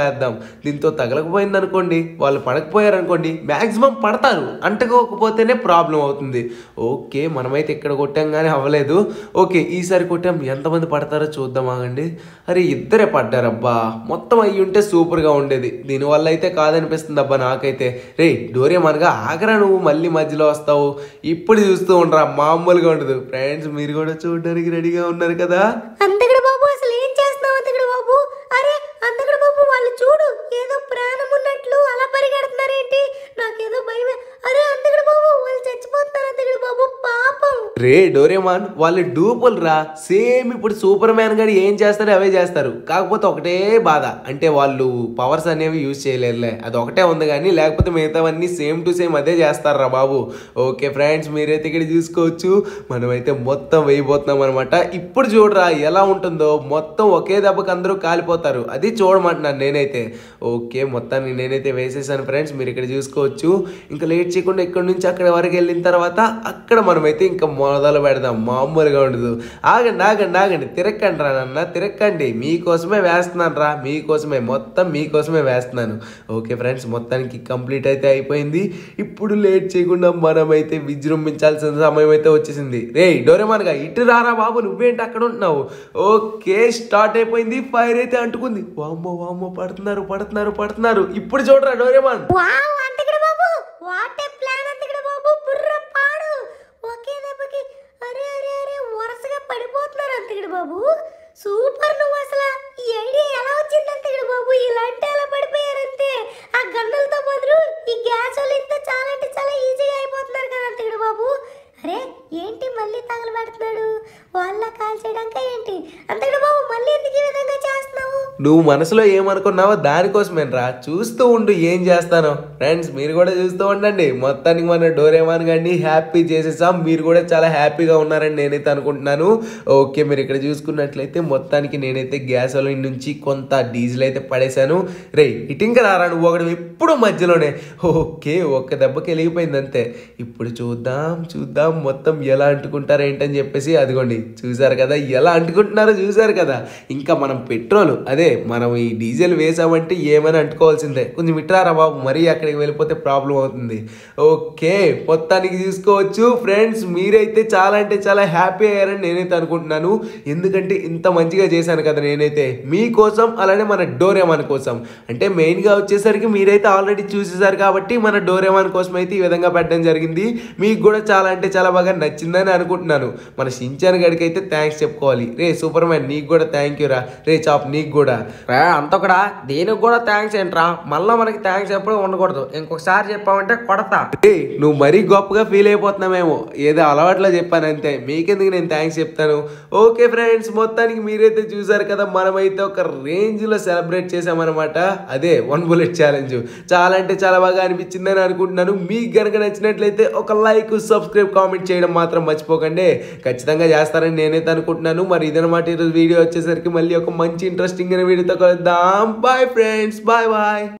వేద్దాం దీంతో తగలకపోయింది అనుకోండి వాళ్ళు పడకపోయారు అనుకోండి మ్యాక్సిమం పడతారు అంటకపోకపోతేనే ప్రాబ్లం అవుతుంది ఓకే మనమైతే ఇక్కడ కొట్టాం కానీ అవ్వలేదు ఓకే ఈసారి కొట్టాం ఎంతమంది పడతారో చూద్దాం ఆగండి అరే ఇద్దరే పడ్డారబ్బా మొత్తం అయ్యి ఉంటే సూపర్గా ఉండేది దీనివల్ల అయితే కాదనిపిస్తుంది అబ్బా నాకైతే రే డోరేమనగా ఆగరా నువ్వు మళ్ళీ మధ్యలో వస్తావు ఇప్పుడు చూస్తూ ఉండరా మామూలుగా ఉండదు ఫ్రెండ్స్ మీరు కూడా చూడడానికి రెడీగా ఉన్నారు కదా అంతకుడు బాబు అసలు ఏం చేస్తున్నావు అంతకుడు బాబు అరే అంతకుడు బాబు వాళ్ళు చూడు ఏదో ప్రాణం ఉన్నట్లు అలా పరిగెడుతున్నారేంటి నాకేదో భయమే అరే అంతకుడు బాబు వాళ్ళు చచ్చిపోతున్నారు అంతకుడు బాబు పాపం రే డోరేమాన్ వాళ్ళు డూపులు రా సేమ్ ఇప్పుడు సూపర్ మ్యాన్ గారు ఏం చేస్తారో అవే చేస్తారు కాకపోతే ఒకటే బాధ అంటే వాళ్ళు పవర్స్ అనేవి యూజ్ చేయలేరులే అది ఒకటే ఉంది కానీ లేకపోతే మిగతావన్నీ సేమ్ టు సేమ్ అదే చేస్తారా బాబు ఓకే ఫ్రెండ్స్ మీరైతే ఇక్కడ చూసుకోవచ్చు మనమైతే మొత్తం వేయబోతున్నాం అనమాట ఇప్పుడు చూడరా ఎలా ఉంటుందో మొత్తం ఒకే దెబ్బకి అందరూ కాలిపోతారు అది చూడమంటున్నాను నేనైతే ఓకే మొత్తాన్ని నేనైతే వేసేసాను ఫ్రెండ్స్ మీరు ఇక్కడ చూసుకోవచ్చు ఇంకా లేట్ చేయకుండా ఇక్కడ నుంచి అక్కడ వరకు వెళ్ళిన తర్వాత అక్కడ మనమైతే ఇంకా మొదలు పెడదాం మామూలుగా ఉండదు ఆగండి ఆగండి ఆగండి తిరక్కండి రా నాన్న తిరక్కండి మీకోసమే వేస్తున్నాను రా మీకోసమే మొత్తం మీకోసమే వేస్తున్నాను ఓకే ఫ్రెండ్స్ మొత్తానికి కంప్లీట్ అయితే అయిపోయింది ఇప్పుడు లేట్ చేయకుండా మనమైతే విజృంభించాల్సిన సమయం అయితే వచ్చేసింది రే డోరేమాన్గా ఇటు రారా బాబు నువ్వేంటి అక్కడ ఉంటున్నావు ఓకే స్టార్ట్ అయిపోయింది ఫైర్ అయితే అంటుకుంది వామ్మో వామ్మో పడుతున్నారు పడుతున్నారు పడుతున్నారు ఇప్పుడు చూడరా డోరేమాన్ వావ్ అంతకుడు బాబు వాట్ ఏ ప్లాన్ అంతకుడు బాబు బుర్ర పాడు ఒకే దెబ్బకి అరే అరే అరే వరుసగా పడిపోతున్నారు అంతకుడు బాబు సూపర్ నువ్వు అసలు ఈ ఐడియా ఎలా వచ్చింది అంతకుడు బాబు ఇలాంటి అలా పడిపోయారంతే ఆ గన్నులతో బదులు ఈ గ్యాస్ ఇంత చాలా అంటే చాలా ఈజీగా అయిపోతున్నారు కదా అంతకుడు బాబు అరే ఏంటి మళ్ళీ తగలబెడుతున్నాడు వాళ్ళ కాల్ చేయడానిక ఏంటి అంతకుడు బాబు మళ్ళీ ఎందుకు ఈ విధంగా చేస్తున్నావు నువ్వు మనసులో ఏమనుకున్నావో దానికోసమేనరా చూస్తూ ఉండు ఏం చేస్తానో ఫ్రెండ్స్ మీరు కూడా చూస్తూ ఉండండి మొత్తానికి మన డోరేమాన్ గారిని హ్యాపీ చేసేసాం మీరు కూడా చాలా హ్యాపీగా ఉన్నారని నేనైతే అనుకుంటున్నాను ఓకే మీరు ఇక్కడ చూసుకున్నట్లయితే మొత్తానికి నేనైతే గ్యాస్ ఆయిల్ నుంచి కొంత డీజిల్ అయితే పడేశాను రే ఇటింక రారా నువ్వు ఒకటి ఎప్పుడు మధ్యలోనే ఓకే ఒక్క దెబ్బకి వెలిగిపోయింది అంతే ఇప్పుడు చూద్దాం చూద్దాం మొత్తం ఎలా అంటుకుంటారు ఏంటని చెప్పేసి అదిగోండి చూసారు కదా ఎలా అంటుకుంటున్నారో చూసారు కదా ఇంకా మనం పెట్రోల్ అదే మనం ఈ డీజిల్ వేసామంటే ఏమైనా అంటుకోవాల్సిందే కొంచెం ఇట్రారా బాబు మరీ అక్కడికి వెళ్ళిపోతే ప్రాబ్లం అవుతుంది ఓకే మొత్తానికి చూసుకోవచ్చు ఫ్రెండ్స్ మీరైతే చాలా అంటే చాలా హ్యాపీ అయ్యారని నేనైతే అనుకుంటున్నాను ఎందుకంటే ఇంత మంచిగా చేశాను కదా నేనైతే మీకోసం అలానే మన డోరేమాన్ కోసం అంటే మెయిన్గా వచ్చేసరికి మీరైతే ఆల్రెడీ చూసేసారు కాబట్టి మన డోరేమాన్ కోసం అయితే ఈ విధంగా పెట్టడం జరిగింది మీకు కూడా చాలా అంటే చాలా బాగా నచ్చిందని అనుకుంటున్నాను మన షించాన్ గడికి అయితే థ్యాంక్స్ చెప్పుకోవాలి రే సూపర్ మ్యాన్ నీకు కూడా థ్యాంక్ యూ రా రే చాప్ నీకు కూడా రా అంత కూడా దీనికి కూడా థ్యాంక్స్ ఏంట్రా మళ్ళీ మనకి థ్యాంక్స్ ఎప్పుడు ఉండకూడదు ఇంకొకసారి చెప్పామంటే కొడతా రే నువ్వు మరీ గొప్పగా ఫీల్ అయిపోతున్నామేమో ఏదో అలవాట్లో చెప్పాను అంతే మీకెందుకు నేను థ్యాంక్స్ చెప్తాను ఓకే ఫ్రెండ్స్ మొత్తానికి మీరైతే చూసారు కదా మనమైతే ఒక రేంజ్లో సెలబ్రేట్ చేసామన్నమాట అదే వన్ బుల్లెట్ ఛాలెంజ్ చాలా అంటే చాలా బాగా అనిపించిందని అనుకుంటున్నాను మీకు గనక నచ్చినట్లయితే ఒక లైక్ సబ్స్క్రైబ్ కామెంట్ చేయడం మాత్రం మర్చిపోకండి ఖచ్చితంగా చేస్తారని నేనైతే అనుకుంటున్నాను మరి ఇదనమాట ఈరోజు వీడియో వచ్చేసరికి మళ్ళీ ఒక మంచి ఇంట్రెస్టింగ్ అయిన వీడియోతో కలుద్దాం బాయ్ ఫ్రెండ్స్ బాయ్ బాయ్